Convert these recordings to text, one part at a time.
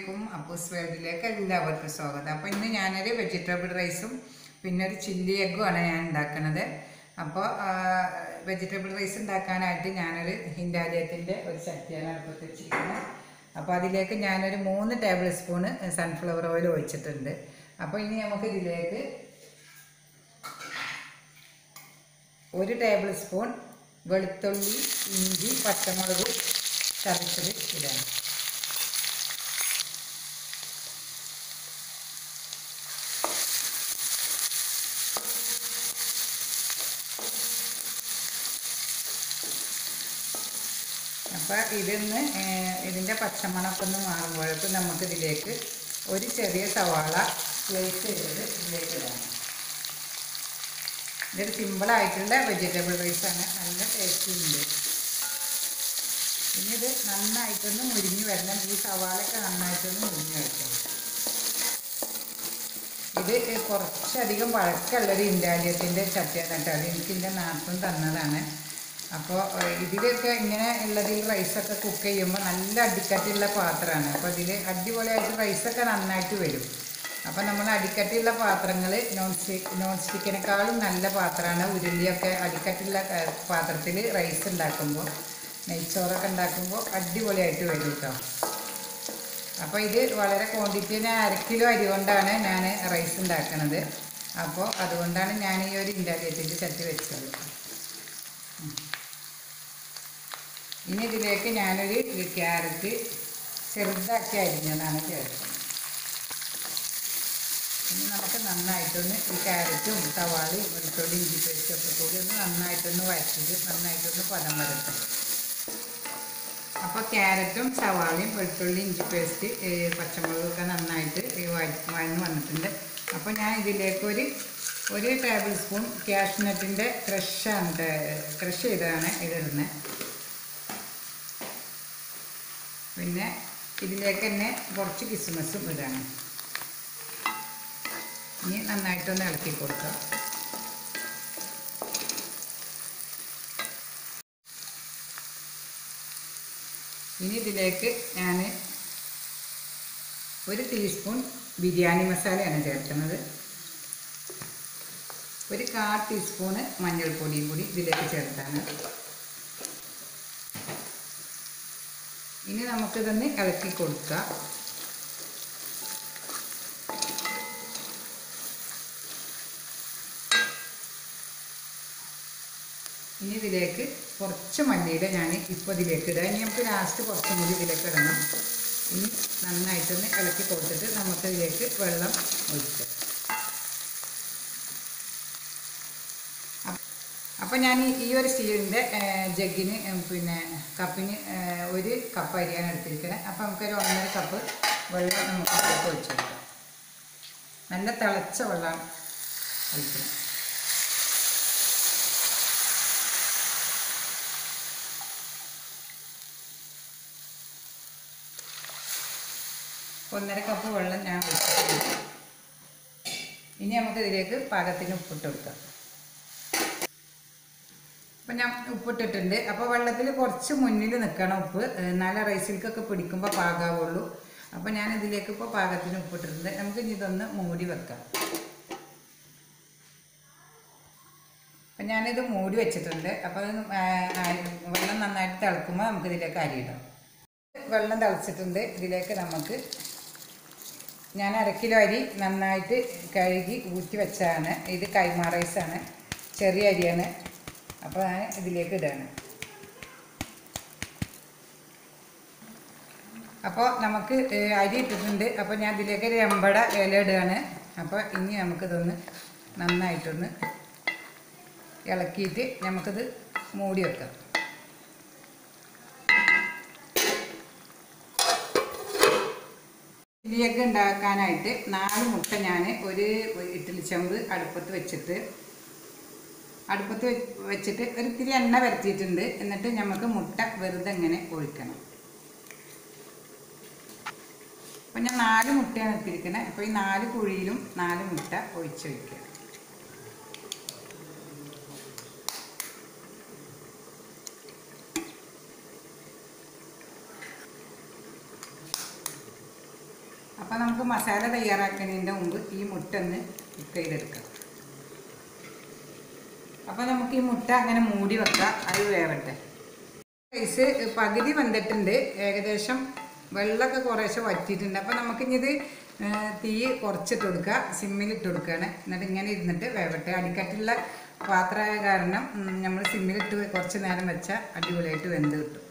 അലൈക്കും അപ്പൂസ് വേൾഡിലേക്ക് എല്ലാവർക്കും സ്വാഗതം അപ്പോൾ ഇന്ന് ഞാനൊരു വെജിറ്റബിൾ റൈസും പിന്നെ ഒരു ചില്ലി എഗ്ഗും ആണ് ഞാൻ ഉണ്ടാക്കുന്നത് അപ്പോൾ വെജിറ്റബിൾ റൈസ് ഉണ്ടാക്കാനായിട്ട് ഞാനൊരു ഹിൻഡാലിയത്തിൻ്റെ ഒരു ചട്ടിയാണ് അടുപ്പത്ത് വെച്ചിരിക്കുന്നത് അപ്പോൾ അതിലേക്ക് ഞാനൊരു മൂന്ന് ടേബിൾ സ്പൂണ് സൺഫ്ലവർ ഓയിൽ ഒഴിച്ചിട്ടുണ്ട് അപ്പോൾ ഇനി നമുക്ക് ഇതിലേക്ക് ഒരു ടേബിൾ സ്പൂൺ വെളുത്തുള്ളി ഇഞ്ചി പച്ചമുളക് ചതച്ചത് ഇടണം അപ്പോൾ ഇതൊന്ന് ഇതിൻ്റെ പച്ചമണമൊക്കെ ഒന്ന് മാറുമ്പോഴേക്കും നമുക്കിതിലേക്ക് ഒരു ചെറിയ സവാള സ്ലൈസ് ചെയ്തത് ഇതിലേക്ക് ഇടണം ഇതൊരു സിമ്പിളായിട്ടുള്ള വെജിറ്റബിൾ റൈസാണ് നല്ല ടേസ്റ്റ് ഉണ്ട് ഇനി ഇത് നന്നായിട്ടൊന്ന് മുരിഞ്ഞ് വരണം ഈ സവാളയൊക്കെ നന്നായിട്ടൊന്ന് മുരിഞ്ഞ് വരണം ഇത് കുറച്ചധികം പഴക്കമുള്ളൊരു ഇൻഡാലിയത്തിൻ്റെ ചട്ടിയാണ് കേട്ടോ അത് എനിക്ക് എൻ്റെ നാട്ടിൽ തന്നതാണ് അപ്പോൾ ഇതിലൊക്കെ ഇങ്ങനെ ഉള്ളതിൽ റൈസൊക്കെ കുക്ക് ചെയ്യുമ്പോൾ നല്ല അടിക്കട്ടിയുള്ള പാത്രമാണ് അപ്പോൾ ഇതിൽ അടിപൊളിയായിട്ട് റൈസൊക്കെ നന്നായിട്ട് വരും അപ്പോൾ നമ്മൾ അടിക്കട്ടിയുള്ള പാത്രങ്ങൾ നോൺ സ്റ്റിക്ക് നോൺ സ്റ്റിക്കിനേക്കാളും നല്ല പാത്രമാണ് ഉരുളിയൊക്കെ അടിക്കട്ടിയുള്ള പാത്രത്തിൽ റൈസ് ഉണ്ടാക്കുമ്പോൾ നെയ്ച്ചോറൊക്കെ ഉണ്ടാക്കുമ്പോൾ അടിപൊളിയായിട്ട് വരും കേട്ടോ അപ്പോൾ ഇത് വളരെ ക്വാണ്ടിറ്റി ഞാൻ അര കിലോ അരി കൊണ്ടാണ് ഞാൻ റൈസ് ഉണ്ടാക്കുന്നത് അപ്പോൾ അതുകൊണ്ടാണ് ഞാൻ ഈ ഒരു ഇൻഡാലിയത്തിൻ്റെ ചട്ടി വെച്ചത് ഇനി ഇതിലേക്ക് ഞാനൊരു ക്യാരറ്റ് ചെറുതാക്കി അരിഞ്ഞതാണ് ചേർക്കുന്നത് ഇനി നമുക്ക് നന്നായിട്ടൊന്ന് ഈ ക്യാരറ്റും സവാളയും വെളുത്തുള്ളി ഇഞ്ചി പേസ്റ്റും ഒക്കെ കൂടി ഒന്ന് നന്നായിട്ടൊന്ന് വരച്ചിട്ട് നന്നായിട്ടൊന്ന് പദം വരട്ടെ അപ്പോൾ ക്യാരറ്റും സവാളയും വെളുത്തുള്ളി ഇഞ്ചി പേസ്റ്റ് പച്ചമുളകൊക്കെ നന്നായിട്ട് വഴന്ന് വന്നിട്ടുണ്ട് അപ്പോൾ ഞാൻ ഇതിലേക്കൊരു ഒരു ടേബിൾ സ്പൂൺ ക്യാഷ്നട്ടിൻ്റെ ക്രഷാണ് ക്രഷ് ചെയ്തതാണ് ഇതിടുന്നത് പിന്നെ ഇതിലേക്ക് തന്നെ കുറച്ച് കിസ്മസും ഇടാണ് ഇനി നന്നായിട്ടൊന്ന് ഇളക്കി കൊടുക്കാം ഇനി ഇതിലേക്ക് ഞാൻ ഒരു ടീസ്പൂൺ ബിരിയാണി മസാലയാണ് ചേർക്കുന്നത് ഒരു കാ ടീസ്പൂണ് മഞ്ഞൾപ്പൊടിയും കൂടി ഇതിലേക്ക് ചേർത്താണ് ഇനി നമുക്കിതൊന്ന് ഇളക്കി കൊടുക്കാം ഇനി ഇതിലേക്ക് കുറച്ച് മല്ലിയില ഞാൻ ഇപ്പോൾ ഇതിലേക്ക് ഇടാം ഇനി നമുക്ക് ലാസ്റ്റ് കുറച്ചും കൂടി ഇതിലേക്ക് ഇടണം ഇനി നന്നായിട്ടൊന്ന് ഇളക്കി കൊടുത്തിട്ട് നമുക്ക് ഇതിലേക്ക് വെള്ളം ഒഴിക്കാം അപ്പോൾ ഞാൻ ഈ ഒരു സ്റ്റീലിൻ്റെ ജഗ്ഗിന് പിന്നെ കപ്പിന് ഒരു കപ്പ് അരിയാണ് എടുത്തിരിക്കുന്നത് അപ്പോൾ നമുക്കൊരു ഒന്നര കപ്പ് വെള്ളം നമുക്ക് ഇതിലേക്ക് ഒഴിച്ചു കൊടുക്കാം നല്ല തിളച്ച വെള്ളം ഒഴിക്കണം ഒന്നര കപ്പ് വെള്ളം ഞാൻ ഒഴിച്ചിട്ടുണ്ട് ഇനി നമുക്ക് ഇതിലേക്ക് പാകത്തിന് ഉപ്പിട്ട് കൊടുക്കാം അപ്പം ഞാൻ ഉപ്പിട്ടിട്ടുണ്ട് അപ്പോൾ വെള്ളത്തിൽ കുറച്ച് മുന്നിൽ നിൽക്കണം ഉപ്പ് എന്നാലേ റൈസിലേക്കൊക്കെ പിടിക്കുമ്പോൾ പാകാവുള്ളൂ അപ്പോൾ ഞാൻ ഇതിലേക്ക് ഇപ്പോൾ പാകത്തിന് ഉപ്പിട്ടിട്ടുണ്ട് നമുക്ക് ഇനി ഇതൊന്ന് മൂടി വെക്കാം അപ്പം ഞാനിത് മൂടി വെച്ചിട്ടുണ്ട് അപ്പോൾ വെള്ളം നന്നായിട്ട് തിളക്കുമ്പോൾ നമുക്ക് ഇതിലേക്ക് അരിയിടാം വെള്ളം തിളച്ചിട്ടുണ്ട് ഇതിലേക്ക് നമുക്ക് ഞാൻ അര കിലോ അരി നന്നായിട്ട് കഴുകി ഊറ്റി വെച്ചതാണ് ഇത് കൈമാ റൈസാണ് ചെറിയ അരിയാണ് അപ്പോൾ ഞാൻ ഇതിലേക്ക് ഇടുകയാണ് അപ്പോൾ നമുക്ക് അരി ഇട്ടിട്ടുണ്ട് അപ്പോൾ ഞാൻ ഇതിലേക്ക് ഒരു എമ്പട ഇല ഇടുകയാണ് അപ്പോൾ ഇനി നമുക്കിതൊന്ന് നന്നായിട്ടൊന്ന് ഇളക്കിയിട്ട് നമുക്കിത് മൂടി വെക്കാം ചില്ലിയൊക്കെ ഉണ്ടാക്കാനായിട്ട് നാല് മുട്ട ഞാൻ ഒരു ഇഡ്ഡലി ചെമ്പ് അടുപ്പത്ത് വെച്ചിട്ട് അടുപ്പത്ത് വെച്ചിട്ട് ഒരു ഇത്തിരി എണ്ണ വരത്തിയിട്ടുണ്ട് എന്നിട്ട് നമുക്ക് മുട്ട വെറുതെ ഇങ്ങനെ ഒഴിക്കണം അപ്പം ഞാൻ നാല് മുട്ടയാണ് എടുത്തിരിക്കുന്നത് അപ്പോൾ ഈ നാല് കുഴിയിലും നാല് മുട്ട ഒഴിച്ച് വയ്ക്കുക അപ്പോൾ നമുക്ക് മസാല തയ്യാറാക്കുന്നതിൻ്റെ മുമ്പ് ഈ മുട്ട ഒന്ന് കുക്ക് ചെയ്തെടുക്കാം അപ്പോൾ നമുക്ക് ഈ മുട്ട അങ്ങനെ മൂടി വെക്കാം അത് വേവട്ടെ റൈസ് പകുതി വന്നിട്ടുണ്ട് ഏകദേശം വെള്ളമൊക്കെ കുറേശ്ശെ വറ്റിയിട്ടുണ്ട് അപ്പോൾ നമുക്കിനി ഇത് തീ കുറച്ചിട്ട് കൊടുക്കുക സിമ്മിലിട്ട് കൊടുക്കുകയാണ് എന്നിട്ട് ഇങ്ങനെ ഇരുന്നിട്ട് വേവട്ടെ അടിക്കട്ടുള്ള പാത്രമായ കാരണം നമ്മൾ സിമ്മിലിട്ട് കുറച്ച് നേരം വെച്ചാൽ അടിപൊളിയായിട്ട് വെന്ത് കിട്ടും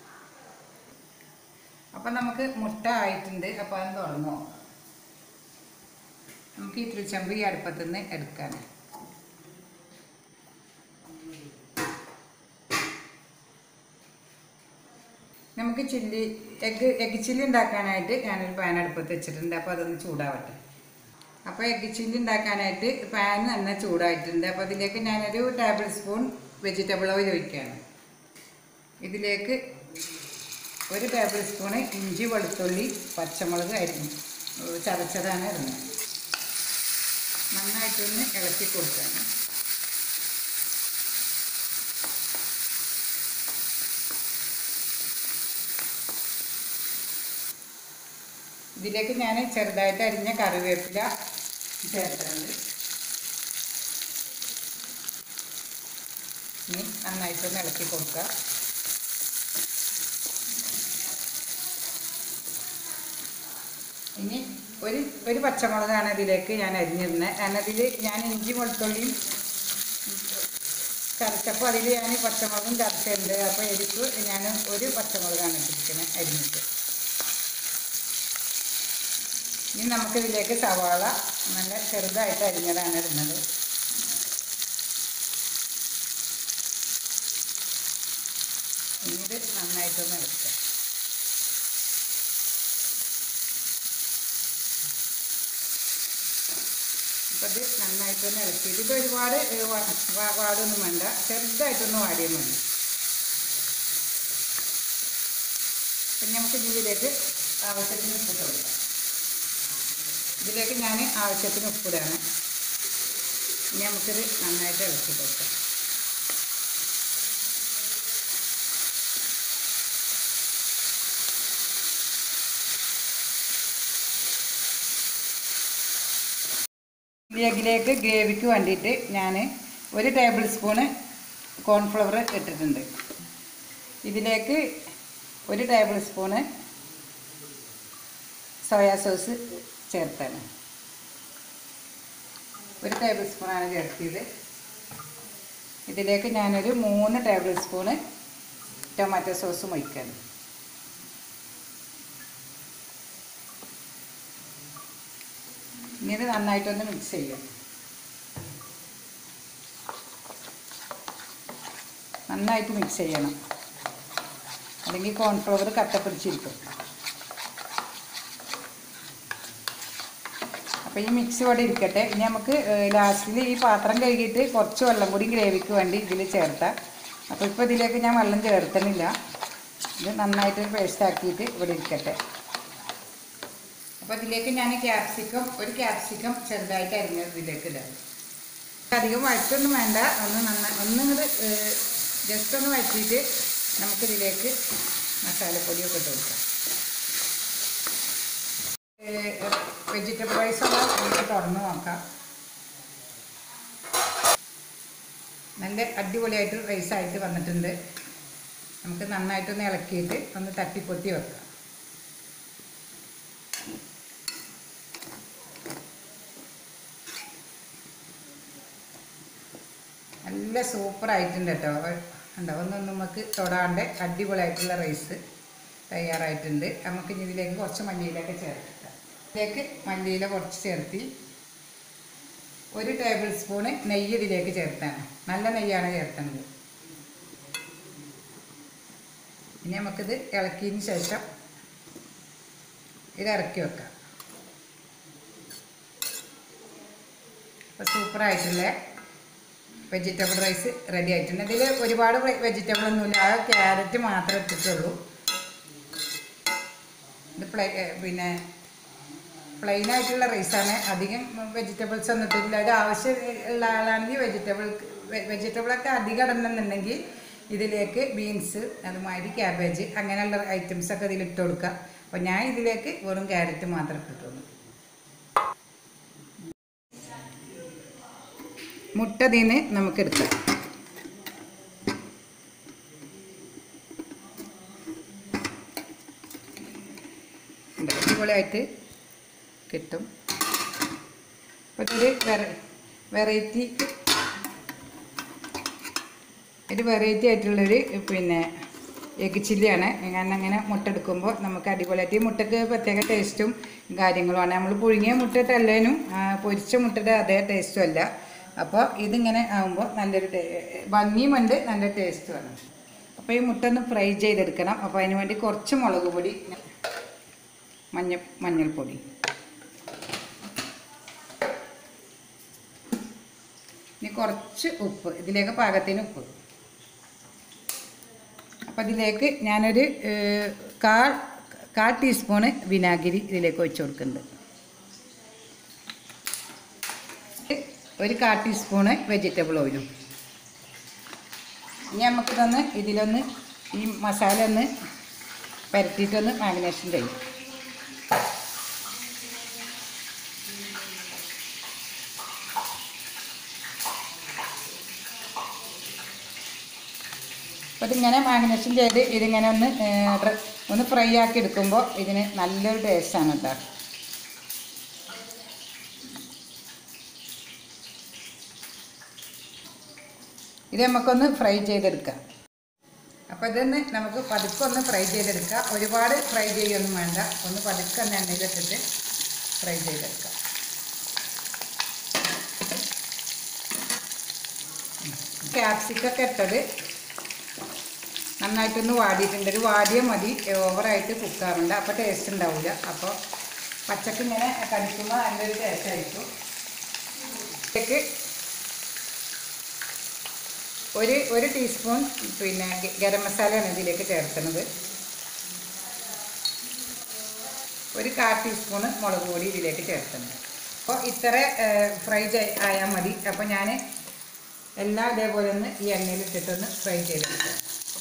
അപ്പം നമുക്ക് മുട്ട ആയിട്ടുണ്ട് അപ്പോൾ അത് തുറന്നു നോക്കാം നമുക്ക് ഈ തിരിച്ചമ്പ് ഈ അടുപ്പത്തുനിന്ന് എടുക്കാനാണ് നമുക്ക് ചില്ലി എഗ്ഗ് എഗ്ഗ് ചില്ലി ഉണ്ടാക്കാനായിട്ട് ഞാനൊരു പാൻ അടുപ്പത്ത് വെച്ചിട്ടുണ്ട് അപ്പോൾ അതൊന്ന് ചൂടാവട്ടെ അപ്പോൾ എഗ്ഗ് ചില്ലി ഉണ്ടാക്കാനായിട്ട് പാൻ തന്നെ ചൂടായിട്ടുണ്ട് അപ്പോൾ അതിലേക്ക് ഞാനൊരു ടേബിൾ സ്പൂൺ വെജിറ്റബിൾ ഓയിൽ ഒഴിക്കുകയാണ് ഇതിലേക്ക് ഒരു ടേബിൾ സ്പൂണ് ഇഞ്ചി വെളുത്തുള്ളി പച്ചമുളക് അരിഞ്ഞു ചതച്ചതാണ് ഇടുന്നത് നന്നായിട്ടൊന്ന് ഇളക്കി കൊടുക്കുകയാണ് ഇതിലേക്ക് ഞാൻ ചെറുതായിട്ട് അരിഞ്ഞ കറിവേപ്പില ചേർത്തിട്ടുണ്ട് ഇനി നന്നായിട്ടൊന്ന് ഇളക്കി കൊടുക്കുക ഇനി ഒരു ഒരു പച്ചമുളകാണ് ഇതിലേക്ക് ഞാൻ അരിഞ്ഞിരുന്നത് അതിനതിൽ ഞാൻ ഇഞ്ചി വെളുത്തുള്ളിയും ചതച്ചപ്പോൾ അതിൽ ഞാൻ പച്ചമുളകും ചതച്ചിട്ടുണ്ട് അപ്പോൾ എരിക്ക് ഞാൻ ഒരു പച്ചമുളകാണ് ഇട്ടിരിക്കുന്നത് അരിഞ്ഞിട്ട് ഇനി നമുക്കിതിലേക്ക് സവാള നല്ല ചെറുതായിട്ട് അരിഞ്ഞതാണ് ഇടുന്നത് ഇനി ഇത് നന്നായിട്ടൊന്ന് എടുക്കുക അപ്പോൾ ഇത് നന്നായിട്ടൊന്ന് ഇളക്കിയിട്ട് ഇത് ഒരുപാട് ഏ, വാ- വാ- വാടൊന്നും വേണ്ട ചെറുതായിട്ടൊന്ന് വാടിയാൽ മതി പിന്നെ നമുക്ക് ഇതിലേക്ക് ആവശ്യത്തിന് ഉപ്പിട്ട് കൊടുക്കാം ഇതിലേക്ക് ഞാൻ ആവശ്യത്തിന് ഉപ്പിടാണ് ഇനി നമുക്കിത് നന്നായിട്ട് ഇളക്കി കൊടുക്കാം ഇതിലേക്ക് ഗ്രേവിക്ക് വേണ്ടിയിട്ട് ഞാൻ ഒരു ടേബിൾ സ്പൂണ് കോൺഫ്ലവർ ഇട്ടിട്ടുണ്ട് ഇതിലേക്ക് ഒരു ടേബിൾ സ്പൂണ് സോയാ സോസ് ചേർത്താണ് ഒരു ടേബിൾ സ്പൂണാണ് ചേർത്തിയത് ഇതിലേക്ക് ഞാനൊരു മൂന്ന് ടേബിൾ സ്പൂണ് ടൊമാറ്റോ സോസും ഒഴിക്കാണ് ഇനി ഇത് നന്നായിട്ടൊന്ന് മിക്സ് ചെയ്യാം നന്നായിട്ട് മിക്സ് ചെയ്യണം അല്ലെങ്കിൽ കോൺഫ്ലവർ കട്ട പിടിച്ചിരിക്കും അപ്പോൾ ഈ മിക്സ് ഇവിടെ ഇരിക്കട്ടെ ഇനി നമുക്ക് ലാസ്റ്റിൽ ഈ പാത്രം കഴുകിയിട്ട് കുറച്ച് വെള്ളം കൂടി ഗ്രേവിക്ക് വേണ്ടി ഇതിൽ ചേർത്താം അപ്പോൾ ഇപ്പോൾ ഇതിലേക്ക് ഞാൻ വെള്ളം ചേർത്തണില്ല ഇത് നന്നായിട്ട് പേസ്റ്റ് ആക്കിയിട്ട് ഇവിടെ ഇരിക്കട്ടെ അപ്പോൾ ഇതിലേക്ക് ഞാൻ ക്യാപ്സിക്കം ഒരു ക്യാപ്സിക്കം ചെറുതായിട്ട് അരിഞ്ഞത് ഇതിലേക്ക് ഇടാം അധികം വഴറ്റൊന്നും വേണ്ട ഒന്ന് നന്നായി ഒന്നിങ്ങോട്ട് ജസ്റ്റ് ഒന്ന് വഴറ്റിയിട്ട് നമുക്കിതിലേക്ക് മസാലപ്പൊടിയൊക്കെ ഇട്ട് കൊടുക്കാം വെജിറ്റബിൾ റൈസൊക്കെ നമുക്ക് തുറന്ന് നോക്കാം നല്ല അടിപൊളിയായിട്ട് റൈസായിട്ട് വന്നിട്ടുണ്ട് നമുക്ക് നന്നായിട്ടൊന്ന് ഇളക്കിയിട്ട് ഒന്ന് തട്ടിപ്പൊത്തി വെക്കാം നല്ല സൂപ്പറായിട്ടുണ്ട് കേട്ടോ ഉണ്ടോ ഒന്നും നമുക്ക് തൊടാണ്ട് അടിപൊളിയായിട്ടുള്ള റൈസ് തയ്യാറായിട്ടുണ്ട് നമുക്ക് ഇനി ഇതിലേക്ക് കുറച്ച് മല്ലിയിലൊക്കെ ചേർക്കാം ഇതിലേക്ക് മല്ലിയില കുറച്ച് ചേർത്തി ഒരു ടേബിൾ സ്പൂണ് നെയ്യ് ഇതിലേക്ക് ചേർത്താണ് നല്ല നെയ്യാണ് ചേർക്കുന്നത് ഇനി നമുക്കിത് ഇളക്കിയതിന് ശേഷം ഇത് ഇറക്കി വെക്കാം അപ്പോൾ സൂപ്പറായിട്ടുള്ള വെജിറ്റബിൾ റൈസ് റെഡി ആയിട്ടുണ്ട് ഇതിൽ ഒരുപാട് വെജിറ്റബിൾ ഒന്നുമില്ല ആ ക്യാരറ്റ് മാത്രമേ ഇട്ടിട്ടുള്ളൂ ഇത് പ്ലേ പിന്നെ പ്ലെയിൻ ആയിട്ടുള്ള റൈസാണ് അധികം വെജിറ്റബിൾസ് ഒന്നും ഇട്ടിട്ടില്ല ഇത് ആവശ്യം ഉള്ള ആളാണെങ്കിൽ വെജിറ്റബിൾ വെജിറ്റബിളൊക്കെ അധികം ഇടണമെന്നുണ്ടെങ്കിൽ ഇതിലേക്ക് ബീൻസ് അതുമാതിരി ക്യാബേജ് അങ്ങനെയുള്ള ഐറ്റംസ് ഒക്കെ ഇതിൽ ഇട്ട് കൊടുക്കുക അപ്പോൾ ഞാൻ ഇതിലേക്ക് വെറും ക്യാരറ്റ് മാത്രമേ ഇട്ടിട്ടുള്ളൂ മുട്ട ഇതിന് നമുക്ക് എടുക്കാം ഉണ്ട്. അടിപൊളിയായിട്ട് കിട്ടും അപ്പോൾ ഇതൊരു വെറ വെറൈറ്റി ഒരു വെറൈറ്റി ആയിട്ടുള്ളൊരു പിന്നെ എഗ് ചില്ലിയാണ് കാരണം അങ്ങനെ മുട്ട എടുക്കുമ്പോൾ നമുക്ക് അടിപൊളിയായിട്ട് ഈ മുട്ടക്ക് പ്രത്യേക ടേസ്റ്റും കാര്യങ്ങളുമാണ് നമ്മൾ പുഴുങ്ങിയ മുട്ട ഇട്ടല്ലേനും ആ, പൊരിച്ച മുട്ടയുടെ അതേ ടേസ്റ്റും അല്ല അപ്പോൾ ഇതിങ്ങനെ ആകുമ്പോൾ നല്ലൊരു ടേ- ഭംഗിയുമുണ്ട് നല്ല ടേസ്റ്റുമാണ് അപ്പോൾ ഈ മുട്ട ഒന്ന് ഫ്രൈ ചെയ്തെടുക്കണം അപ്പോൾ അതിന് വേണ്ടി കുറച്ച് മുളക് പൊടി മഞ്ഞ മഞ്ഞൾപ്പൊടി ഇനി കുറച്ച് ഉപ്പ് ഇതിലേക്ക് പാകത്തിന് ഉപ്പ് അപ്പം ഇതിലേക്ക് ഞാനൊരു ഏഹ്, കാൽ കാൽ ടീസ്പൂണ് വിനാഗിരി ഇതിലേക്ക് ഒഴിച്ച് കൊടുക്കുന്നുണ്ട് ഒരു കാൽ ടീസ്പൂണ് വെജിറ്റബിൾ ഓയിലും ഇനി നമുക്കിതൊന്ന് ഇതിലൊന്ന് ഈ മസാല ഒന്ന് പരത്തിയിട്ടൊന്ന് മാഗ്നേഷൻ ചെയ്യും അപ്പോൾ ഇതിങ്ങനെ മാഗ്നേഷൻ ചെയ്ത് ഇതിങ്ങനെ ഒന്ന് ഏഹ്, ഡ്ര- ഒന്ന് ഫ്രൈ ആക്കി എടുക്കുമ്പോൾ ഇതിന് നല്ലൊരു ടേസ്റ്റാണ് കേട്ടോ ഇത് നമുക്കൊന്ന് ഫ്രൈ ചെയ്തെടുക്കാം അപ്പോൾ ഇതൊന്ന് നമുക്ക് പതുക്കെ ഒന്ന് ഫ്രൈ ചെയ്തെടുക്കാം ഒരുപാട് ഫ്രൈ ചെയ്യൊന്നും വേണ്ട ഒന്ന് പതുക്കെ ഒന്ന് എണ്ണയിലിട്ടിട്ട് ഫ്രൈ ചെയ്തെടുക്കാം ക്യാപ്സിക്കൊക്കെ ഇട്ടത് നന്നായിട്ടൊന്ന് വാടിയിട്ടുണ്ട് ഒരു വാടിയ മതി ഓവറായിട്ട് കുക്കാറുണ്ട് അപ്പോൾ ടേസ്റ്റ് ഉണ്ടാവില്ല അപ്പോൾ പച്ചക്ക് ഇങ്ങനെ കടിക്കുമ്പോൾ നല്ലൊരു ടേസ്റ്റ് ആയിരിക്കും ഇതിലേക്ക് ഒരു ഒരു ടീസ്പൂൺ പിന്നെ ഗ- ഗരം മസാലയാണ് ഇതിലേക്ക് ചേർക്കുന്നത് ഒരു കാൽ ടീസ്പൂണ് മുളക് പൊടി ഇതിലേക്ക് ചേർക്കുന്നത് അപ്പോൾ ഇത്ര ഫ്രൈ ആയാൽ മതി അപ്പോൾ ഞാൻ എല്ലാം ഇതേപോലെ ഒന്ന് ഈ എണ്ണയിൽ ഇട്ടിട്ടൊന്ന് ഫ്രൈ ചെയ്തെടുക്കാം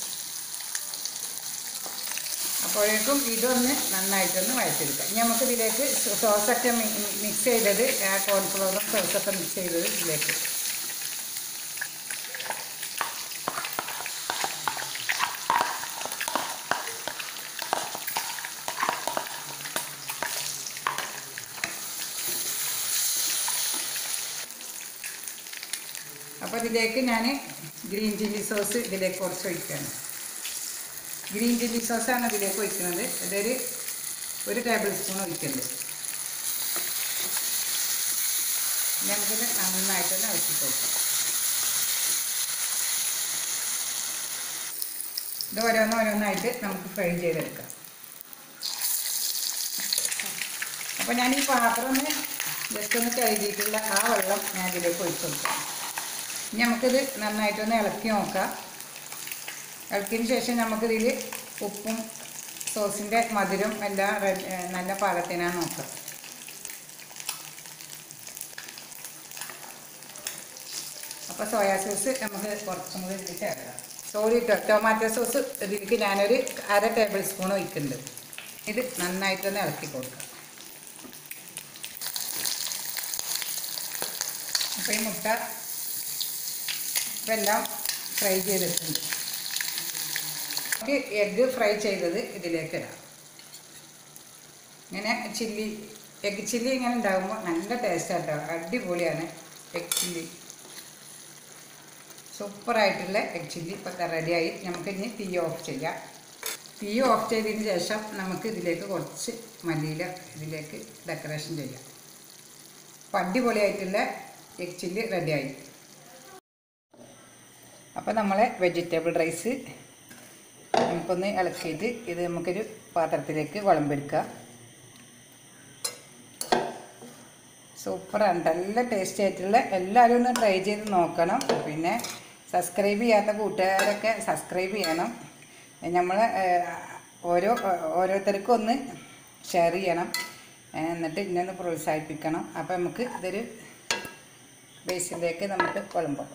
അപ്പോഴേക്കും ഇതൊന്ന് നന്നായിട്ടൊന്ന് വഴച്ചെടുക്കാം ഇനി നമുക്ക് ഇതിലേക്ക് സോസൊക്കെ മിക്സ് ചെയ്തത് ആ കോൺഫ്ലവറും സോസൊക്കെ മിക്സ് ചെയ്തത് ഇതിലേക്ക് അപ്പോൾ ഇതിലേക്ക് ഞാൻ ഗ്രീൻ ചില്ലി സോസ് ഇതിലേക്ക് കുറച്ച് ഒഴിക്കുകയാണ് ഗ്രീൻ ചില്ലി സോസാണ് ഇതിലേക്ക് ഒഴിക്കുന്നത് ഇതൊരു ഒരു ടേബിൾ സ്പൂൺ ഒഴിക്കുന്നുണ്ട് ഇനി നമുക്കിത് നന്നായിട്ടൊന്ന് ഇളക്കി കൊടുക്കാം ഇത് ഓരോന്ന് ഓരോന്നായിട്ട് നമുക്ക് ഫ്രൈ ചെയ്തെടുക്കാം അപ്പോൾ ഞാൻ ഈ പാത്രം ഒന്ന് ജസ്റ്റ് ഒന്ന് കഴുകിയിട്ടുള്ള ആ വെള്ളം ഞാൻ ഇതിലേക്ക് ഒഴിച്ച് കൊടുക്കാം ഇനി നമുക്കിത് നന്നായിട്ടൊന്ന് ഇളക്കി നോക്കാം ഇളക്കിയതിന് ശേഷം നമുക്കിതിൽ ഉപ്പും സോസിൻ്റെ മധുരം എല്ലാം റെ- ഏ, നല്ല പാകത്തിനാണ് നോക്കാം അപ്പോൾ സോയാ സോസ് നമുക്ക് കുറച്ചും കൂടി ഇതിൽ ചേർക്കാം സോറി കേട്ടോ ടൊമാറ്റോ സോസ് ഇതിലേക്ക് ഞാനൊരു അര ടേബിൾ സ്പൂൺ ഒഴിക്കുന്നുണ്ട് ഇത് നന്നായിട്ടൊന്ന് ഇളക്കി കൊടുക്കാം അപ്പോൾ ഈ മുട്ട ഇതെല്ലാം ഫ്രൈ ചെയ്തിട്ടുണ്ട് നമുക്ക് എഗ്ഗ് ഫ്രൈ ചെയ്തത് ഇതിലേക്ക് ഇടാം ഇങ്ങനെ ചില്ലി എഗ് ചില്ലി ഇങ്ങനെ ഉണ്ടാകുമ്പോൾ നല്ല ടേസ്റ്റാണ് കേട്ടോ അടിപൊളിയാണ് എഗ് ചില്ലി സൂപ്പറായിട്ടുള്ള എഗ് ചില്ലി ഇപ്പോൾ റെഡിയായി നമുക്ക് ഇനി തീ ഓഫ് ചെയ്യാം തീ ഓഫ് ചെയ്തതിന് ശേഷം നമുക്ക് ഇതിലേക്ക് കുറച്ച് മല്ലിയില ഇതിലേക്ക് ഡെക്കറേഷൻ ചെയ്യാം അപ്പോൾ അടിപൊളിയായിട്ടുള്ള എഗ് ചില്ലി റെഡിയായി അപ്പോൾ നമ്മളെ വെജിറ്റബിൾ റൈസ് നമുക്കൊന്ന് ഇളക്കിയിട്ട് ഇത് നമുക്കൊരു പാത്രത്തിലേക്ക് വിളമ്പെടുക്കാം സൂപ്പറാണ് നല്ല ടേസ്റ്റി ആയിട്ടുള്ള എല്ലാവരും ഒന്ന് ട്രൈ ചെയ്ത് നോക്കണം പിന്നെ സബ്സ്ക്രൈബ് ചെയ്യാത്ത കൂട്ടുകാരൊക്കെ സബ്സ്ക്രൈബ് ചെയ്യണം നമ്മൾ ഓരോ ഓരോരുത്തർക്കും ഒന്ന് ഷെയർ ചെയ്യണം ഏ, എന്നിട്ട് ഇന്നൊന്ന് പ്രോത്സാഹിപ്പിക്കണം അപ്പോൾ നമുക്ക് ഇതൊരു ബേസിലേക്ക് നമുക്ക് വിളമ്പാം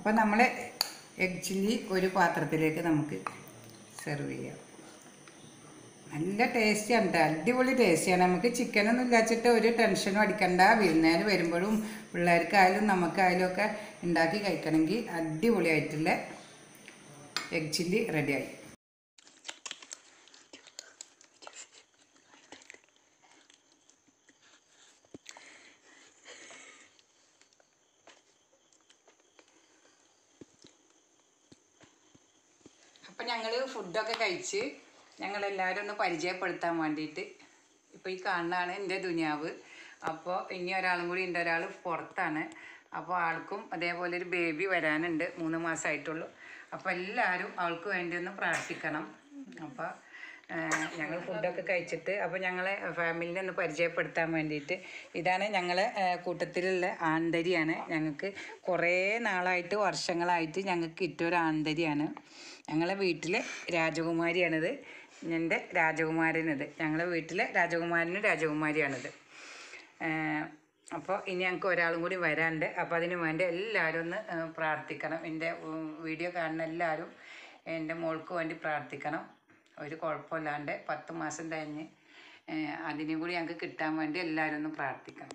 അപ്പോൾ നമ്മൾ എഗ് ചില്ലി ഒരു പാത്രത്തിലേക്ക് നമുക്ക് സെർവ് ചെയ്യാം നല്ല ടേസ്റ്റിയാണ് കേട്ടോ അടിപൊളി ടേസ്റ്റിയാണ് നമുക്ക് ചിക്കനൊന്നും ഇല്ലാച്ചിട്ട് ഒരു ടെൻഷനും അടിക്കണ്ട വിരുന്നേര് വരുമ്പോഴും പിള്ളേർക്കായാലും നമുക്കായാലും ഒക്കെ ഉണ്ടാക്കി കഴിക്കണമെങ്കിൽ അടിപൊളിയായിട്ടുള്ള എഗ് ചില്ലി റെഡിയായി അപ്പം ഞങ്ങൾ ഫുഡൊക്കെ കഴിച്ച് ഞങ്ങളെല്ലാവരും ഒന്ന് പരിചയപ്പെടുത്താൻ വേണ്ടിയിട്ട് ഇപ്പോൾ ഈ കാണുന്നതാണ് എൻ്റെ ദുനിയാവ് അപ്പോൾ ഇനി ഒരാളും കൂടി ഉണ്ട് ഒരാൾ പുറത്താണ് അപ്പോൾ ആൾക്കും അതേപോലെ ഒരു ബേബി വരാനുണ്ട് മൂന്ന് മാസമായിട്ടുള്ളൂ അപ്പോൾ എല്ലാവരും അവൾക്ക് വേണ്ടി ഒന്ന് പ്രാർത്ഥിക്കണം അപ്പോൾ ഞങ്ങൾ ഫുഡൊക്കെ കഴിച്ചിട്ട് അപ്പോൾ ഞങ്ങളെ ഫാമിലിനെ ഒന്ന് പരിചയപ്പെടുത്താൻ വേണ്ടിയിട്ട് ഇതാണ് ഞങ്ങളെ ആ, കൂട്ടത്തിലുള്ള ആന്തരിയാണ് ഞങ്ങൾക്ക് കുറേ നാളായിട്ട് വർഷങ്ങളായിട്ട് ഞങ്ങൾക്ക് കിട്ടിയൊരു ആന്തരിയാണ് ഞങ്ങളെ വീട്ടിലെ രാജകുമാരിയാണിത് എൻ്റെ രാജകുമാരനിത് ഞങ്ങളെ വീട്ടിലെ രാജകുമാരനും രാജകുമാരിയാണിത് അപ്പോൾ ഇനി ഞങ്ങൾക്ക് ഒരാളും കൂടി വരാനുണ്ട് അപ്പോൾ അതിന് വേണ്ടി എല്ലാവരും ഒന്ന് ആ, പ്രാർത്ഥിക്കണം എൻ്റെ ഉം, വീഡിയോ കാണുന്ന എല്ലാവരും എൻ്റെ മോൾക്ക് വേണ്ടി പ്രാർത്ഥിക്കണം ഒരു കുഴപ്പമില്ലാണ്ട് പത്ത് മാസം കഴിഞ്ഞ് ആ, അതിനും കൂടി ഞങ്ങൾക്ക് കിട്ടാൻ വേണ്ടി എല്ലാവരും ഒന്ന് പ്രാർത്ഥിക്കണം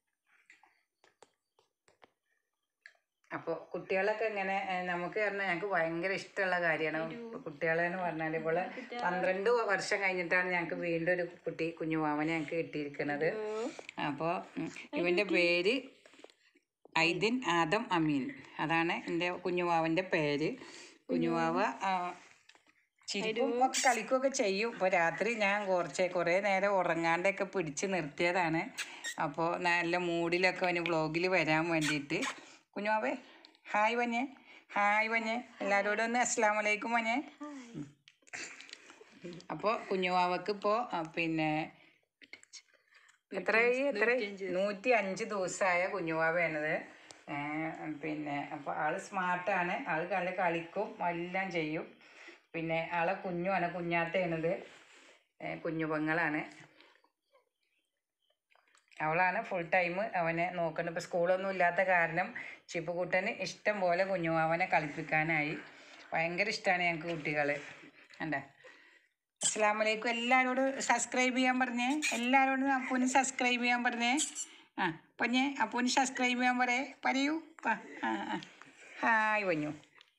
അപ്പോൾ കുട്ടികളൊക്കെ ഇങ്ങനെ ഏഹ്, നമുക്ക് പറഞ്ഞാൽ ഞങ്ങൾക്ക് ഭയങ്കര ഇഷ്ടമുള്ള കാര്യമാണ് കുട്ടികളെ എന്ന് പറഞ്ഞാൽ ഇപ്പോൾ പന്ത്രണ്ട് വർഷം കഴിഞ്ഞിട്ടാണ് ഞങ്ങൾക്ക് വീണ്ടും ഒരു കുട്ടി കുഞ്ഞുവാവനെ ഞങ്ങൾക്ക് കിട്ടിയിരിക്കുന്നത് അപ്പോൾ ഉം, ഇവൻ്റെ പേര് ഐദിൻ ആദം അമീൻ അതാണ് എൻ്റെ കുഞ്ഞുവാവൻ്റെ പേര് കുഞ്ഞുവാവ ആ, ചിരിക്കും ഒക്കെ കളിക്കുകയൊക്കെ ചെയ്യും ഇപ്പോൾ രാത്രി ഞാൻ കുറച്ച് കുറേ നേരം ഉറങ്ങാണ്ടൊക്കെ പിടിച്ച് നിർത്തിയതാണ് അപ്പോൾ നല്ല മൂഡിലൊക്കെ അവന് വ്ളോഗിൽ വരാൻ വേണ്ടിയിട്ട് കുഞ്ഞുമാവേ ഹായ് വഞ്ഞേ ഹായ് വഞ്ഞേ എല്ലാവരോടും ഒന്ന് അസ്സാം വലൈക്കും വഞ്ഞേ അപ്പോൾ കുഞ്ഞുമാവക്ക് ഇപ്പോൾ പിന്നെ എത്ര എത്ര നൂറ്റി അഞ്ച് ദിവസമായ കുഞ്ഞുവാവയാണിത് ഏഹ് പിന്നെ അപ്പോൾ ആള് സ്മാർട്ടാണ് ആള് നല്ല കളിക്കും എല്ലാം ചെയ്യും പിന്നെ ആളെ കുഞ്ഞുമാണ് കുഞ്ഞാത്തയാണിത് ഏഹ് കുഞ്ഞു പെങ്ങളാണ് അവളാണ് ഫുൾ ടൈം അവനെ നോക്കുന്നത് ഇപ്പോൾ സ്കൂളൊന്നും ഇല്ലാത്ത കാരണം ചിപ്പുകുട്ടന് ഇഷ്ടം പോലെ കുഞ്ഞുമാവനെ കളിപ്പിക്കാനായി ഭയങ്കര ഇഷ്ടമാണ് ഞങ്ങൾക്ക് കുട്ടികൾ കണ്ടേ അസ്സാം വലൈക്കും എല്ലാവരോടും സബ്സ്ക്രൈബ് ചെയ്യാൻ പറഞ്ഞേ എല്ലാവരോടും അപ്പൂന് സബ്സ്ക്രൈബ് ചെയ്യാൻ പറഞ്ഞേ ആ പൊന്നെ അപ്പൂന് സബ്സ്ക്രൈബ് ചെയ്യാൻ പറയേ പറയൂ ആ ആ ആ. ഹായ് പൊന്നു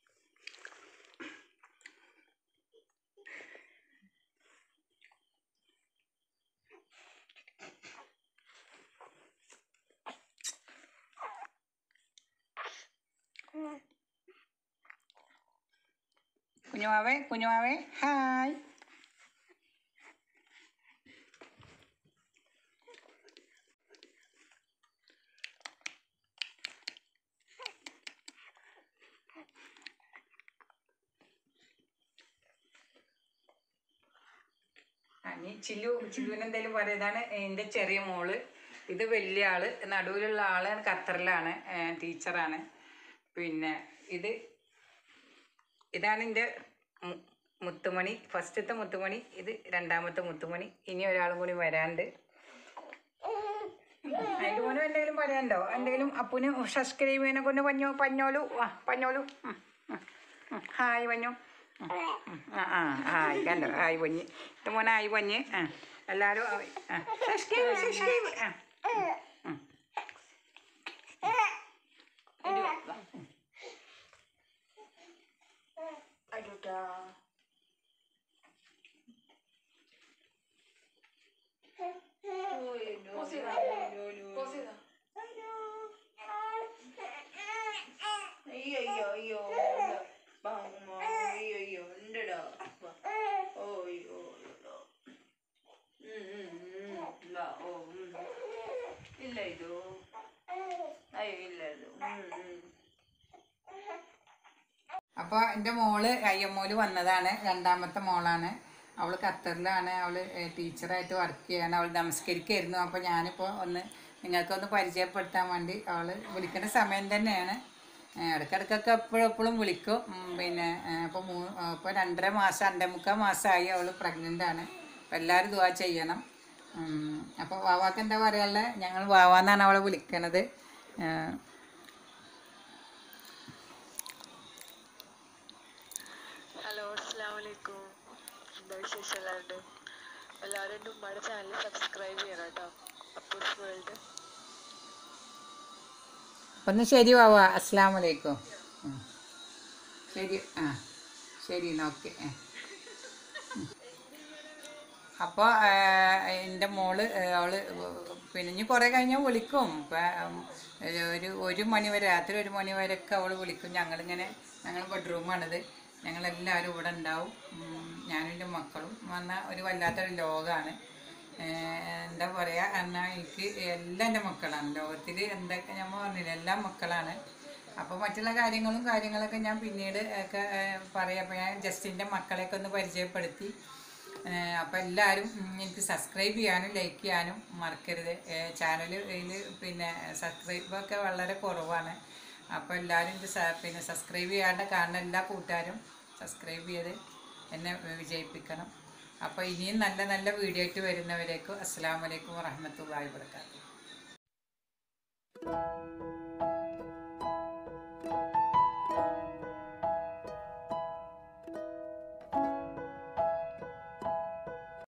കുഞ്ഞുമാവേ കുഞ്ഞുമാവേ ഹായ് അനി ചില്ലു ചില്ലുവിന് എന്തെങ്കിലും പറയാം ഇതാണ് എൻ്റെ ചെറിയ മോള് ഇത് വലിയ ആള് നടുവിലുള്ള ആള് ഖത്തറിലാണ് ഏഹ് ടീച്ചറാണ് പിന്നെ ഇത് ഇതാണ് എൻ്റെ മു- മുത്തുമണി ഫസ്റ്റത്തെ മുത്തുമണി ഇത് രണ്ടാമത്തെ മുത്തുമണി ഇനി ഒരാളും കൂടി വരാണ്ട് അതിൻ്റെ മോനും എന്തെങ്കിലും പറയാനുണ്ടോ എന്തെങ്കിലും അപ്പുന് സബ്സ്ക്രൈബ് ചെയ്യുന്ന കൊണ്ട് പഞ്ഞോ പഞ്ഞോലു ആ പഞ്ഞോലു ഉം, ഉം, ഉം. ഹായ് പഞ്ഞു ഉം, ഉം. ആ ആ ഹായ് കണ്ടോ ഹായ് പഞ്ഞ് ഇത് മോനെ ഹായ് പഞ്ഞ് ആ എല്ലാവരും ആ സബ്സ്ക്രൈബ് സബ്സ്ക്രൈബ് ആ ഉം. അയ്യോ അയ്യോ ബാങ്ങുമ്മ അയ്യോ അയ്യോ ഉണ്ടടാ ഓയ്യോ ഇല്ല ഓ ഉം. ഇല്ല ഇത് അയ്യോ ഇല്ല ഇത് ഉം, ഉം. അപ്പോൾ എൻ്റെ മോള് അയ്യമ്മോല് വന്നതാണ് രണ്ടാമത്തെ മോളാണ് അവൾ ഖത്തറിലാണ് അവൾ ടീച്ചറായിട്ട് വർക്ക് ചെയ്യാണ് അവൾ നമസ്കരിക്കായിരുന്നു അപ്പോൾ ഞാനിപ്പോൾ ഒന്ന് നിങ്ങൾക്കൊന്ന് പരിചയപ്പെടുത്താൻ വേണ്ടി അവൾ വിളിക്കുന്ന സമയം തന്നെയാണ് ഏഹ് ഇടയ്ക്കിടയ്ക്കൊക്കെ എപ്പോഴും എപ്പോഴും വിളിക്കും ഉം, പിന്നെ ഇപ്പോൾ മൂ ഇപ്പോൾ രണ്ടര മാസം രണ്ടേ മുക്കാൽ മാസമായി അവൾ പ്രഗ്നൻ്റ് ആണ് അപ്പോൾ എല്ലാവരും ദുവാ ചെയ്യണം അപ്പോൾ വാവാക്ക് എന്താ പറയാനുള്ളത് ഞങ്ങൾ വാവാന്നാണ് അവളെ വിളിക്കണത് ഏഹ് അസ്സലാമലൈക്കും എന്താ വിശേഷം എല്ലാവരുടെ എല്ലാവരും എൻ്റെ ഉമ്മയുടെ ചാനൽ സബ്സ്ക്രൈബ് ചെയ്യണം കേട്ടോ അപ്പൂസ് വേൾഡ് ഒന്ന് ശരി വാവ അസ്സാം വലൈക്കും ഉം. ശരി ആ ശരി എന്നാ ഓക്കെ അപ്പോൾ എൻ്റെ മോള് ആ, അവള് പിന്നെ ഇനി കുറേ കഴിഞ്ഞാൽ വിളിക്കും ഇപ്പം ഒരു ഒരു മണി വരെ രാത്രി ഒരു മണി വരെയൊക്കെ അവൾ വിളിക്കും ഞങ്ങളിങ്ങനെ ഞങ്ങൾ ബെഡ്റൂമാണിത് ഞങ്ങളെല്ലാവരും ഇവിടെ ഉണ്ടാവും ഉം, ഞാനും എൻ്റെ മക്കളും വന്ന ഒരു വല്ലാത്തൊരു ലോകമാണ് എന്താ പറയുക എന്നാൽ എനിക്ക് എല്ലാം എൻ്റെ മക്കളാണ് ലോകത്തിൽ എന്തൊക്കെ ഞാൻ പറഞ്ഞില്ല എല്ലാം മക്കളാണ് അപ്പോൾ മറ്റുള്ള കാര്യങ്ങളും കാര്യങ്ങളൊക്കെ ഞാൻ പിന്നീട് ഒക്കെ ഏഹ്, പറയാം അപ്പോൾ ഞാൻ ജസ്റ്റിൻ്റെ മക്കളെയൊക്കെ ഒന്ന് പരിചയപ്പെടുത്തി അപ്പോൾ എല്ലാവരും ഉം, എനിക്ക് സബ്സ്ക്രൈബ് ചെയ്യാനും ലൈക്ക് ചെയ്യാനും മറക്കരുത് ചാനലിൽ പിന്നെ സബ്സ്ക്രൈബൊക്കെ വളരെ കുറവാണ് അപ്പോൾ എല്ലാവരും ഇത് സ- പിന്നെ സബ്സ്ക്രൈബ് ചെയ്യാണ്ട് കാണുന്ന എല്ലാ കൂട്ടുകാരും സബ്സ്ക്രൈബ് ചെയ്ത് എന്നെ വിജയിപ്പിക്കണം അപ്പോൾ ഇനിയും നല്ല നല്ല വീഡിയോ ആയിട്ട് വരുന്നവരേക്കും അസ്സാം വലൈക്കും വറഹമത്തല്ലാ വാബർക്കാത്തു